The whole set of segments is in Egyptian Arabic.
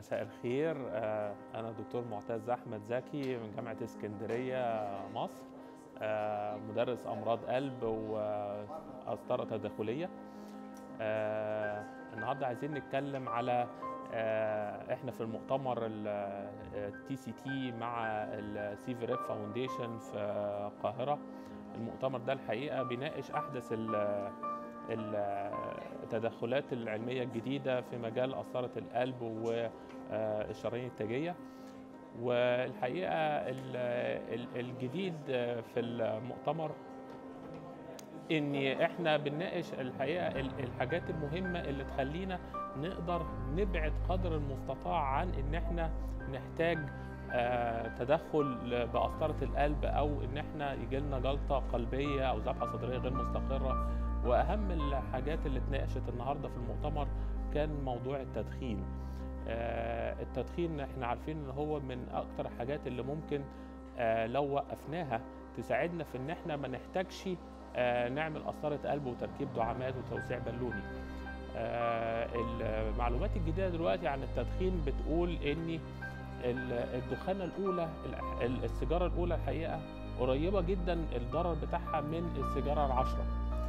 مساء الخير آه، أنا دكتور معتز أحمد زكي من جامعة اسكندرية مصر آه، مدرس أمراض قلب وقسطرة تداخلية آه، النهاردة عايزين نتكلم على آه، احنا في المؤتمر التي سي تي مع السيفي ريب فاونديشن في القاهرة المؤتمر ده الحقيقة بيناقش أحدث ال- التدخلات العلمية الجديدة في مجال قسطرة القلب والشرايين التاجية والحقيقة ال- ال- الجديد في المؤتمر ان احنا بنناقش الحقيقه ال- الحاجات المهمه اللي تخلينا نقدر نبعد قدر المستطاع عن ان احنا نحتاج آه، تدخل بقسطره القلب او ان احنا يجي لنا جلطه قلبيه او ذبحه صدريه غير مستقره واهم الحاجات اللي اتناقشت النهارده في المؤتمر كان موضوع التدخين آه، التدخين احنا عارفين ان هو من اكتر الحاجات اللي ممكن آه، لو وقفناها تساعدنا في ان احنا ما نحتاجش آه، نعمل قسطرة قلب وتركيب دعامات وتوسيع بالوني آه، المعلومات الجديدة دلوقتي عن التدخين بتقول ان ال- الدخانة الأولى ال- السيجارة الأولى الحقيقة قريبة جدا الضرر بتاعها من السيجارة العشرة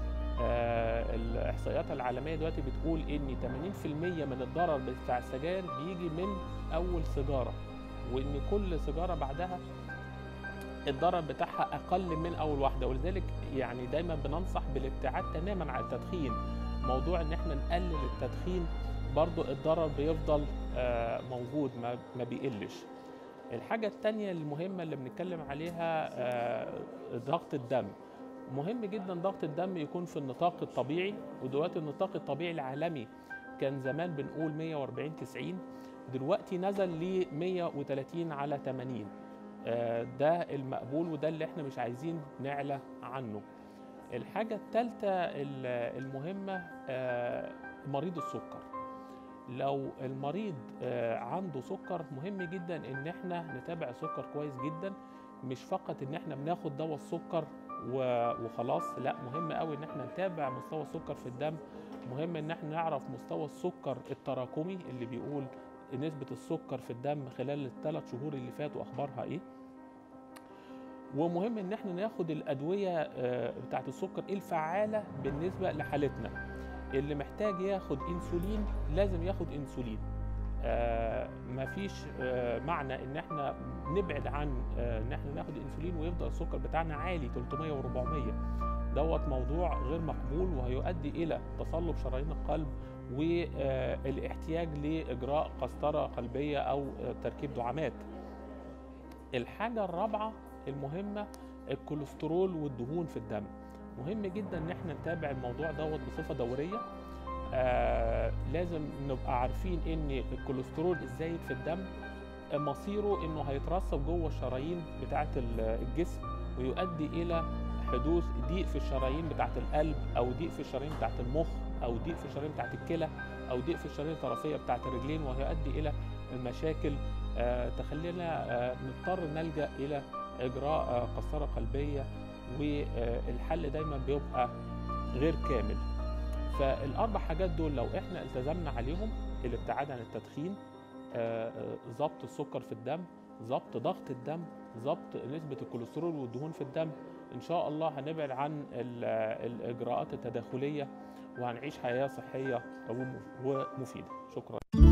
آه، الإحصائيات العالمية دلوقتي بتقول إن 80% من الضرر بتاع السجاير بيجي من أول سيجارة وإن كل سيجارة بعدها الضرر بتاعها اقل من اول واحده ولذلك يعني دايما بننصح بالابتعاد تماما عن التدخين موضوع ان احنا نقلل التدخين برضو الضرر بيفضل آه، موجود ما ما بيقلش الحاجة التانية المهمة اللي بنتكلم عليها آه، ضغط الدم مهم جدا ضغط الدم يكون في النطاق الطبيعي ودلوقتي النطاق الطبيعي العالمي كان زمان بنقول 140 90 دلوقتي نزل ل 130 على 80 آه، ده المقبول وده اللي احنا مش عايزين نعلى عنه الحاجة الثالثة المهمة آه، مريض السكر لو المريض آه، عنده سكر مهم جدا ان احنا نتابع السكر كويس جدا مش فقط ان احنا بناخد دواء السكر و- وخلاص لا مهم قوي ان احنا نتابع مستوى السكر في الدم مهم ان احنا نعرف مستوى السكر التراكمي اللي بيقول نسبة السكر في الدم خلال الثلاث شهور اللي فاتوا اخبارها ايه ومهم ان احنا ناخد الادويه آه، بتاعه السكر الفعاله بالنسبه لحالتنا اللي محتاج ياخد انسولين لازم ياخد انسولين آه، مفيش آه، معنى ان احنا نبعد عن آه، ان احنا ناخد انسولين ويفضل السكر بتاعنا عالي 300 و400 دوت موضوع غير مقبول وهيؤدي الى تصلب شرايين القلب والاحتياج لاجراء قسطره قلبيه او آه، تركيب دعامات الحاجه الرابعه المهمه الكوليسترول والدهون في الدم مهم جدا ان احنا نتابع الموضوع دوت بصفه دوريه آه لازم نبقى عارفين ان الكوليسترول الزايد في الدم آه، مصيره انه هيترسب جوه الشرايين بتاعه ال- الجسم ويؤدي الى حدوث ضيق في الشرايين بتاعه القلب او ضيق في الشرايين بتاعه المخ او ضيق في الشرايين بتاعه الكلى او ضيق في الشرايين الطرفيه بتاعه الرجلين وهيؤدي الى مشاكل آه، تخلينا آه، نضطر نلجا الى اجراء آه، قسطره قلبيه والحل دايما بيبقى غير كامل فالاربع حاجات دول لو احنا التزمنا عليهم الابتعاد عن التدخين آه، آه، ضبط السكر في الدم ضبط ضغط الدم ضبط نسبه الكوليسترول والدهون في الدم ان شاء الله هنبعد عن ال- الاجراءات التداخليه وهنعيش حياه صحيه ومفيده شكرا